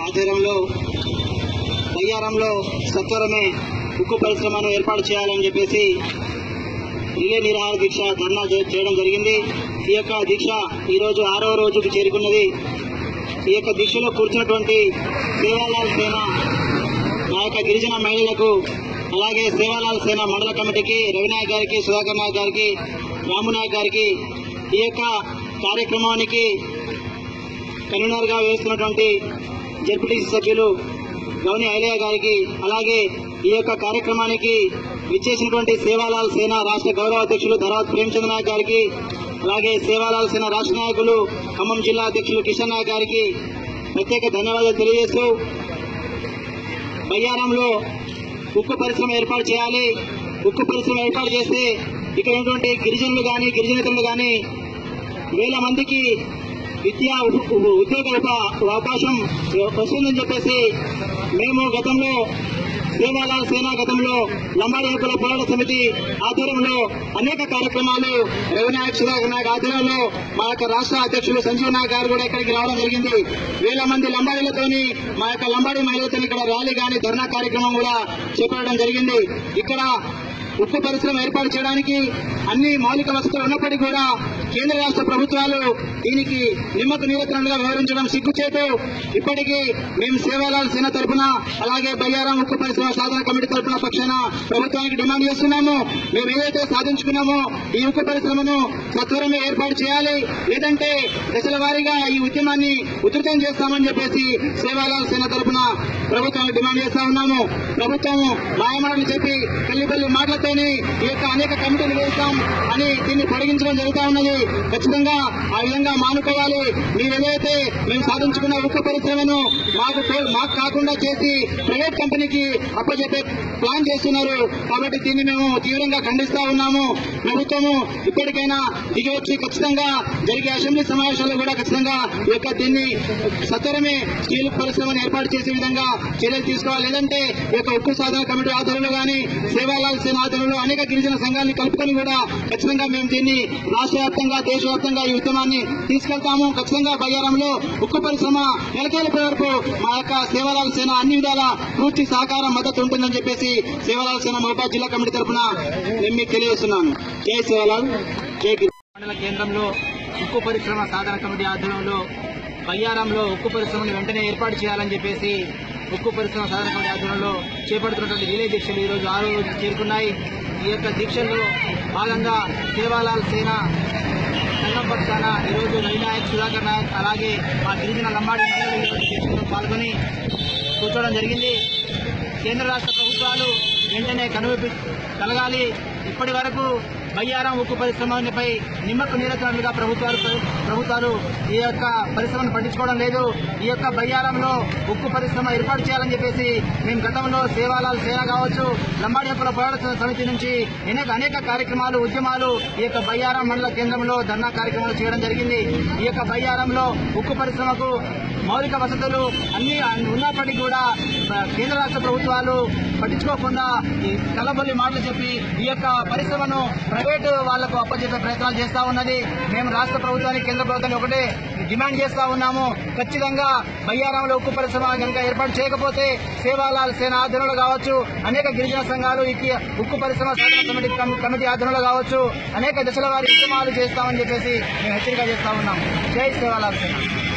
ఆధ్వర్యంలో బయ్యారంలో సత్వరమే ఉక్కు పరిశ్రమను ఏర్పాటు చేయాలని చెప్పేసి రిలే నిరాహార దీక్ష ధర్నా చే- చేయడం జరిగింది ఈ యొక్క దీక్ష ఈ రోజు ఆరో రోజుకు చేరుకున్నది ఈ యొక్క దీక్షలో కూర్చున్నటువంటి సేవాలాల్ సేన మా యొక్క గిరిజన మహిళలకు అలాగే సేవాలాల్ సేన మండల కమిటీకి రవినాయక్ గారికి సుధాకర్ నాయక్ గారికి రామునాయక్ గారికి ఈ యొక్క కార్యక్రమానికి కన్వీనర్ గా వేస్తున్నటువంటి జడ్పీటీసీ సభ్యులు గౌని ఐలయ్య గారికి అలాగే ఈ యొక్క కార్యక్రమానికి విచ్చేసినటువంటి సేవాలాల్ సేన రాష్ట్ర గౌరవ అధ్యక్షులు ధరావత్ ప్రేమచంద్ర నాయక్ గారికి అలాగే సేవాలాల్ సేన రాష్ట్ర నాయకులు ఖమ్మం జిల్లా అధ్యక్షులు కిషన్ నాయక్ గారికి ప్రత్యేక ధన్యవాదాలు తెలియజేస్తూ బయ్యారంలో ఉక్కు పరిశ్రమ ఏర్పాటు చేయాలి ఉక్కు పరిశ్రమ ఏర్పాటు చేస్తే ఇక్కడ ఉన్నటువంటి గిరిజనులు కానీ గిరిజనేతలు కానీ వేల మందికి విద్యా ఉ- ఉ- ఉద్యోగ ఉప- అవకాశం వస్తుందని చెప్పేసి మేము గతంలో సేవాలాల్ సేన గతంలో లంబాడి హక్కుల పోరాట సమితి ఆధ్వర్యంలో అనేక కార్యక్రమాలు రవినాయక్ సుధాకర్ నాయక్ ఆధ్వర్యంలో మా యొక్క రాష్ట్ర అధ్యక్షులు సంజీవ్ నాయక్ గారు కూడా ఇక్కడికి రావడం జరిగింది వేల మంది లంబాడీలతోని మా యొక్క లంబాడీ మహిళలతో ఇక్కడ ర్యాలీ కానీ ధర్నా కార్యక్రమం కూడా చేపట్టడం జరిగింది ఇక్కడ ఉక్కు పరిశ్రమ ఏర్పాటు చేయడానికి అన్ని మౌలిక వసతులు ఉన్నప్పటికీ కూడా కేంద్ర రాష్ట్ర ప్రభుత్వాలు దీనికి నిమ్మకు నీరెత్తనలుగా వ్యవహరించడం సిగ్గుచేటు ఇప్పటికీ మేము సేవాలాల్ సేన తరపున అలాగే బయ్యారం ఉక్కు పరిశ్రమ సాధన కమిటీ తరపున పక్షాన ప్రభుత్వానికి డిమాండ్ చేస్తున్నాము మేము ఏదైతే సాధించుకున్నామో ఈ ఉక్కు పరిశ్రమను సత్వరమే ఏర్పాటు చేయాలి లేదంటే దశల వారీగా ఈ ఉద్యమాన్ని ఉధృతం చేస్తామని చెప్పేసి సేవాలాల్ సేన తరపున ప్రభుత్వానికి డిమాండ్ చేస్తా ఉన్నాము ప్రభుత్వం మాయమాటలు చెప్పి కల్లిపల్లి మాటలతోని ఈ యొక్క అనేక కమిటీలు వేస్తాం అని దీన్ని పొడిగించడం జరుగుతా ఉన్నది ఖచ్చితంగా ఆ విధంగా మానుకోవాలి మీరు ఏదైతే మేము సాధించుకున్న ఉక్కు పరిశ్రమను మాకు తో- మాకు కాకుండా చేసి ప్రైవేట్ కంపెనీకి అప్పచెప్పే ప్లాన్ చేస్తున్నారు కాబట్టి దీన్ని మేము తీవ్రంగా ఖండిస్తా ఉన్నాము ప్రభుత్వము ఇప్పటికైనా దిగి వచ్చి ఖచ్చితంగా జరిగే అసెంబ్లీ సమావేశాల్లో కూడా ఖచ్చితంగా ఈ యొక్క దీన్ని సత్వరమే స్టీల్ పరిశ్రమను ఏర్పాటు చేసే విధంగా చర్యలు తీసుకోవాలి లేదంటే ఈ యొక్క ఉక్కు సాధన కమిటీ ఆధ్వర్యంలో గానీ సేవాలాల్ సేన ఆధ్వర్యంలో అనేక గిరిజన సంఘాలను కలుపుకొని కూడా ఖచ్చితంగా మేము దీన్ని రాష్ట్ర వ్యాప్తంగా దేశవ్యాప్తంగా ఈ ఉద్యమాన్ని తీసుకెళ్తాము ఖచ్చితంగా బయ్యారంలో ఉక్కు పరిశ్రమ నెలకేళ్ళ వరకు మా యొక్క సేవాలాల్ సేన అన్ని విధాల పూర్తి సహకారం మద్దతు ఉంటుందని చెప్పేసి సేవాలాల్ సేన మహబాద్ జిల్లా కమిటీ తరఫున నేను మీకు తెలియజేస్తున్నాను జై సేవాలాల్ జై గిరి మండల కేంద్రంలో ఉక్కు పరిశ్రమ సాధన కమిటీ ఆధ్వర్యంలో బయ్యారంలో ఉక్కు పరిశ్రమను వెంటనే ఏర్పాటు చేయాలని చెప్పేసి ఉక్కు పరిశ్రమ సాధన కమిటీ ఆధ్వర్యంలో చేపడుతున్నటువంటి రిలే దీక్షలు ఈరోజు ఆరో రోజు చేరుకున్నాయి ఈ యొక్క దీక్షల్లో భాగంగా సేవాలాల్ సేన సంఘం పక్షాన ఈరోజు రవినాయక్ సుధాకర్ నాయక్ అలాగే మా గిరిజన లంబాడి మహిళలు ఈరోజు దీక్షలో పాల్గొని కూర్చోవడం జరిగింది కేంద్ర రాష్ట్ర ప్రభుత్వాలు వెంటనే కనువిపి కలగాలి ఇప్పటి వరకు బయ్యారం ఉక్కు పరిశ్రమపై నిమ్మకు నీరెత్తినట్లుగా ప్రభుత్వాలు ప్రభుత్వాలు ఈ యొక్క పరిశ్రమను పట్టించుకోవడం లేదు ఈ యొక్క బయ్యారంలో ఉక్కు పరిశ్రమ ఏర్పాటు చేయాలని చెప్పేసి మేము గతంలో సేవాలాల్ సేన కావచ్చు లంబాడి హక్కుల పోరాట సమితి నుంచి అనేక అనేక కార్యక్రమాలు ఉద్యమాలు ఈ యొక్క బయ్యారం మండల కేంద్రంలో ధర్నా కార్యక్రమాలు చేయడం జరిగింది ఈ యొక్క బయ్యారంలో ఉక్కు పరిశ్రమకు మౌలిక వసతులు అన్ని ఉన్నప్పటికీ కూడా ఆ, కేంద్ర రాష్ట్ర ప్రభుత్వాలు పట్టించుకోకుండా ఈ కలబొల్లి మాటలు చెప్పి ఈ యొక్క పరిశ్రమను ప్రైవేటు వాళ్లకు అప్పచెప్పే ప్రయత్నాలు చేస్తా ఉన్నది మేము రాష్ట్ర ప్రభుత్వానికి కేంద్ర ప్రభుత్వాన్ని ఒకటే డిమాండ్ చేస్తా ఉన్నాము ఖచ్చితంగా బయ్యారంలో ఉక్కు పరిశ్రమ కనుక ఏర్పాటు చేయకపోతే సేవాలాల్ సేన ఆధ్వర్యంలో కావచ్చు అనేక గిరిజన సంఘాలు ఈ ఉక్కు పరిశ్రమ సాధన కమిటీ కమి- కమిటీ ఆధ్వర్యంలో కావచ్చు అనేక దశల వారి ఉద్యమాలు చేస్తామని చెప్పేసి మేము హెచ్చరిక చేస్తా ఉన్నాం జై సేవాలాల్ సేన